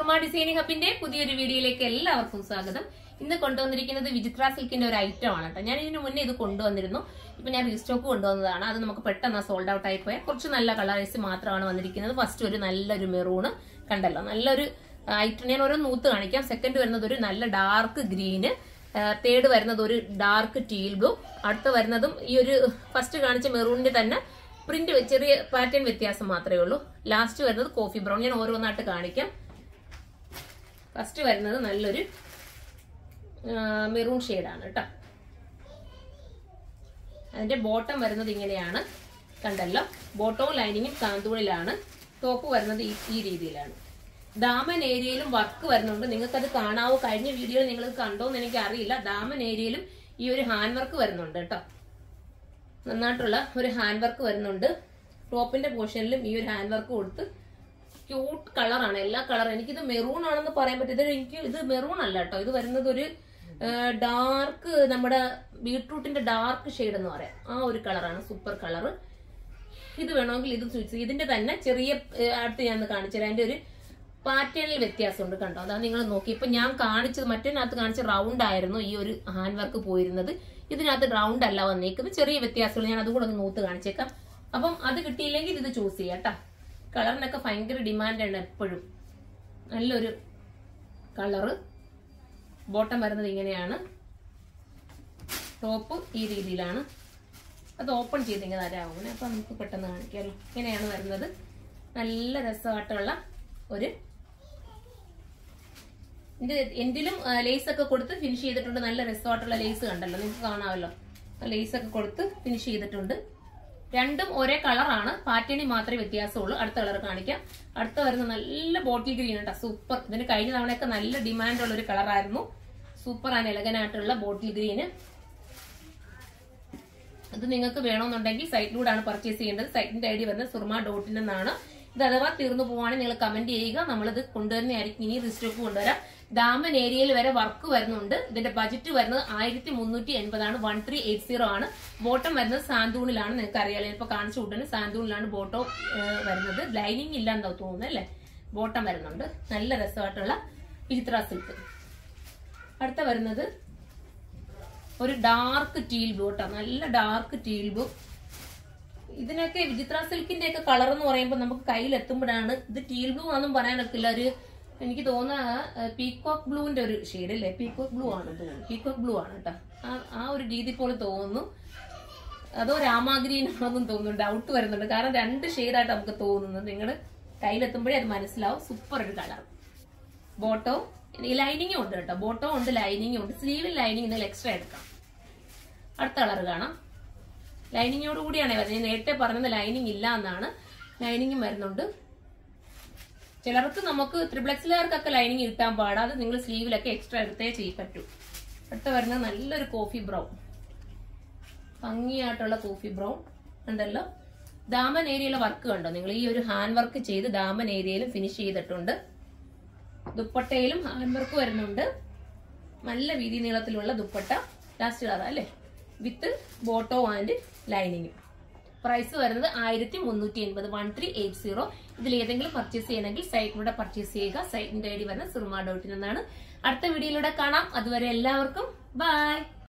Soorma designing ഹബിന്റെ പുതിയൊരു വീഡിയോയിലേക്ക് എല്ലാവർക്കും സ്വാഗതം ഇന്ന് കൊണ്ടുവന്നിരിക്കുന്നത് വിചിത്ര സിൽക്കിന്റെ ഒരു ഐറ്റം ആണ് കേട്ടോ ഞാൻ ഇതിനു മുന്നേ ഇത് കൊണ്ടുവന്നിരുന്നു ഇപ്പൊ ഞാൻ റീസ്റ്റോക്ക് കൊണ്ടുവന്നതാണ് അത് നമുക്ക് പെട്ടെന്ന് സോൾഡ് ഔട്ട് ആയി പോയാൽ കുറച്ച് നല്ല കളേഴ്സ് മാത്രമാണ് വന്നിരിക്കുന്നത് ഫസ്റ്റ് ഒരു നല്ലൊരു മെറൂണ് കണ്ടല്ലോ നല്ലൊരു ഐറ്റം ഞാൻ ഓരോ നൂത്ത് കാണിക്കാം സെക്കൻഡ് വരുന്നത് ഒരു നല്ല ഡാർക്ക് ഗ്രീന് തേർഡ് വരുന്നത് ഒരു ഡാർക്ക് ടീൽ ബ്ലൂ അടുത്ത വരുന്നതും ഈ ഒരു ഫസ്റ്റ് കാണിച്ച മെറൂണിന്റെ തന്നെ പ്രിന്റ് ചെറിയ പാറ്റേൺ വ്യത്യാസം മാത്രമേ ഉള്ളൂ ലാസ്റ്റ് വരുന്നത് കോഫി ബ്രൗൺ ഞാൻ ഓരോന്നായിട്ട് കാണിക്കാം ഫസ്റ്റ് വരുന്നത് നല്ലൊരു മെറൂൺ ഷെയ്ഡാണ് കേട്ടോ അതിന്റെ ബോട്ടം വരുന്നത് ഇങ്ങനെയാണ് കണ്ടല്ലോ ബോട്ടവും ലൈനിങ്ങും കാന്തൂളിലാണ് ടോപ്പ് വരുന്നത് ഈ ഈ രീതിയിലാണ് ദാമൻ ഏരിയയിലും വർക്ക് വരുന്നുണ്ട് നിങ്ങൾക്കത് കാണാവോ കഴിഞ്ഞ വീഡിയോയിൽ നിങ്ങൾ കണ്ടോന്ന് എനിക്ക് അറിയില്ല ദാമൻ ഏരിയയിലും ഈ ഒരു ഹാൻഡ് വർക്ക് വരുന്നുണ്ട് കേട്ടോ നന്നായിട്ടുള്ള ഒരു ഹാൻഡ് വർക്ക് വരുന്നുണ്ട് ടോപ്പിന്റെ പോർഷനിലും ഈ ഒരു ഹാൻഡ് വർക്ക് കൊടുത്ത് ക്യൂട്ട് കളറാണ് എല്ലാ കളറും എനിക്കിത് മെറൂൺ ആണെന്ന് പറയാൻ പറ്റും ഇത് എനിക്ക് ഇത് മെറൂൺ അല്ല കേട്ടോ ഇത് വരുന്നത് ഒരു ഡാർക്ക് നമ്മുടെ ബീട്രൂട്ടിന്റെ ഡാർക്ക് ഷെയ്ഡ് എന്ന് പറയാം ആ ഒരു കളറാണ് സൂപ്പർ കളറ് ഇത് വേണമെങ്കിൽ ഇത് ചോദിച്ചു ഇതിന്റെ തന്നെ ചെറിയ ഏഹ്, അടുത്ത് ഞാൻ കാണിച്ചു തരാം അതിന്റെ ഒരു പാറ്റേണിൽ വ്യത്യാസമുണ്ട് കണ്ടോ അതാ നിങ്ങൾ നോക്കി ഇപ്പൊ ഞാൻ കാണിച്ചത് മറ്റേനകത്ത് കാണിച്ച റൗണ്ട് ആയിരുന്നു ഈ ഒരു ഹാൻഡ് വർക്ക് പോയിരുന്നത് ഇതിനകത്ത് റൗണ്ട് അല്ല വന്നേക്കുന്നത് ചെറിയ വ്യത്യാസമുള്ള ഞാൻ അതുകൂടെ ഒന്ന് നൂത്ത് കാണിച്ചേക്കാം അപ്പം അത് കിട്ടിയില്ലെങ്കിൽ ഇത് ചൂസ് ചെയ്യാം കേട്ടോ കളറിനൊക്കെ ഭയങ്കര ഡിമാൻഡാണ് എപ്പോഴും നല്ലൊരു കളറ് ബോട്ടം വരുന്നത് ഇങ്ങനെയാണ് ടോപ്പ് ഈ രീതിയിലാണ് അത് ഓപ്പൺ ചെയ്തിങ്ങനെ തരാവും അപ്പൊ നമുക്ക് പെട്ടെന്ന് കാണിക്കാമല്ലോ ഇങ്ങനെയാണ് വരുന്നത് നല്ല രസമായിട്ടുള്ള ഒരു ഇത് എന്തിലും ലേസ് ഒക്കെ കൊടുത്ത് ഫിനിഷ് ചെയ്തിട്ടുണ്ട് നല്ല രസമായിട്ടുള്ള ലേസ് കണ്ടല്ലോ നിങ്ങൾക്ക് കാണാമല്ലോ ലേസ് ഒക്കെ കൊടുത്ത് ഫിനിഷ് ചെയ്തിട്ടുണ്ട് രണ്ടും ഒരേ കളറാണ് പാറ്റേണിൽ മാത്രമേ വ്യത്യാസമുള്ളൂ അടുത്ത കളർ കാണിക്കാം അടുത്ത വരുന്ന നല്ല ബോട്ടിൽ ഗ്രീൻ കേട്ടോ സൂപ്പർ ഇതിന് കഴിഞ്ഞ തവണയൊക്കെ നല്ല ഡിമാൻഡ് ഉള്ള ഒരു കളറായിരുന്നു സൂപ്പർ ആൻഡ് എലഗനായിട്ടുള്ള ബോട്ടിൽ ഗ്രീന് ഇത് നിങ്ങൾക്ക് വേണമെന്നുണ്ടെങ്കിൽ സൈറ്റിലൂടെയാണ് പർച്ചേസ് ചെയ്യേണ്ടത് സൈറ്റിന്റെ ഐ ഡി വരുന്നത് സുർമ ഡോട്ട് ഇൻ എന്നാണ് ഇത് അഥവാ തീർന്നു പോവാണെങ്കിൽ നിങ്ങൾ കമന്റ് ചെയ്യുക നമ്മളിത് കൊണ്ടുവരുന്നതായിരിക്കും ഇനി റിസ്റ്റോക്ക് കൊണ്ടുവരാം ദാമൻ ഏരിയയിൽ വരെ വർക്ക് വരുന്നുണ്ട് ഇതിന്റെ ബജറ്റ് വരുന്നത് ആയിരത്തി മുന്നൂറ്റി എൺപതാണ് വൺ ത്രീ എയ്റ്റ് സീറോ ആണ് ബോട്ടം വരുന്നത് സാന്തൂണിലാണ് നിങ്ങൾക്ക് അറിയാലോ ഇപ്പൊ കാണിച്ചു കൂട്ടുന്നത് സാന്തൂണിലാണ് ബോട്ടം വരുന്നത് ലൈനിങ് ഇല്ലാന്നോ തോന്നുന്നു അല്ലേ ബോട്ടം വരുന്നുണ്ട് നല്ല രസമായിട്ടുള്ള വിചിത്ര സിൽക്ക് അടുത്ത വരുന്നത് ഒരു ഡാർക്ക് ടീൽ ബ്ലൂ കേട്ടോ നല്ല ഡാർക്ക് ടീൽ ബ്ലൂ ഇതിനൊക്കെ വിചിത്ര സിൽക്കിന്റെ ഒക്കെ കളർ എന്ന് പറയുമ്പോൾ നമുക്ക് കയ്യിൽ എത്തുമ്പോഴാണ് ഇത് ടീൽ ബ്ലൂ ആണെന്നും പറയാനൊക്കില്ല ഒരു എനിക്ക് തോന്നുന്ന പീകോക്ക് ബ്ലൂവിന്റെ ഒരു ഷെയ്ഡ് അല്ലേ പീകോക്ക് ബ്ലൂ ആണ് തോന്നുന്നു പീകോക്ക് ബ്ലൂ ആണ് കേട്ടോ ആ ആ ഒരു രീതി പോലെ തോന്നുന്നു അതോ രാമാഗ്രീൻ ആണെന്നും തോന്നുന്നു ഡൗട്ട് വരുന്നുണ്ട് കാരണം രണ്ട് ഷെയ്ഡായിട്ട് നമുക്ക് തോന്നുന്നത് നിങ്ങൾ കയ്യിലെത്തുമ്പോഴേ അത് മനസ്സിലാവും സൂപ്പർ ഒരു കളർ ബോട്ടോ ലൈനിങ്ങും ഉണ്ട് കേട്ടോ ബോട്ടോ ഉണ്ട് ലൈനിങ്ങും ഉണ്ട് സ്ലീവിൽ ലൈനിങ് നിങ്ങൾ എക്സ്ട്രാ എടുക്കാം അടുത്ത കളർ കാണാം ലൈനിങ്ങോട് കൂടിയാണ് വരുന്നത് ഞാൻ നേരത്തെ പറഞ്ഞത് ലൈനിങ് ഇല്ല എന്നാണ് ലൈനിങ്ങും വരുന്നുണ്ട് ചിലർക്ക് നമുക്ക് ത്രിപ്ലക്സിലുകാർക്കൊക്കെ ലൈനിങ് കിട്ടാൻ പാടാതെ നിങ്ങൾ സ്ലീവിലൊക്കെ എക്സ്ട്രാ എടുത്തേ ചെയ്യ പറ്റൂ അടുത്ത വരുന്നത് നല്ലൊരു കോഫി ബ്രൗൺ ഭംഗിയായിട്ടുള്ള കോഫി ബ്രൗൺ ഉണ്ടല്ലോ ദാമൻ ഏരിയയിലെ വർക്ക് കണ്ടോ നിങ്ങൾ ഈ ഒരു ഹാൻഡ് വർക്ക് ചെയ്ത് ദാമൻ ഏരിയയിലും ഫിനിഷ് ചെയ്തിട്ടുണ്ട് ദുപ്പട്ടയിലും ഹാൻഡ് വർക്ക് വരുന്നുണ്ട് നല്ല വീതി നീളത്തിലുള്ള ദുപ്പട്ട ലാസ്റ്റ് കളർ അല്ലേ വിത്ത് ബോട്ടോ ആൻഡ് ലൈനിങ്ങും പ്രൈസ് വരുന്നത് ആയിരത്തി മുന്നൂറ്റി എൺപത് വൺ ത്രീ എയ്റ്റ് സീറോ ഇതിൽ ഏതെങ്കിലും പർച്ചേസ് ചെയ്യണമെങ്കിൽ സൈറ്റിലൂടെ പർച്ചേസ് ചെയ്യുക സൈറ്റിന്റെ ഐ ഡി വരുന്നത് സിർമ ഡോട്ടിൽ നിന്നാണ് അടുത്ത വീഡിയോയിലൂടെ കാണാം അതുവരെ എല്ലാവർക്കും ബൈ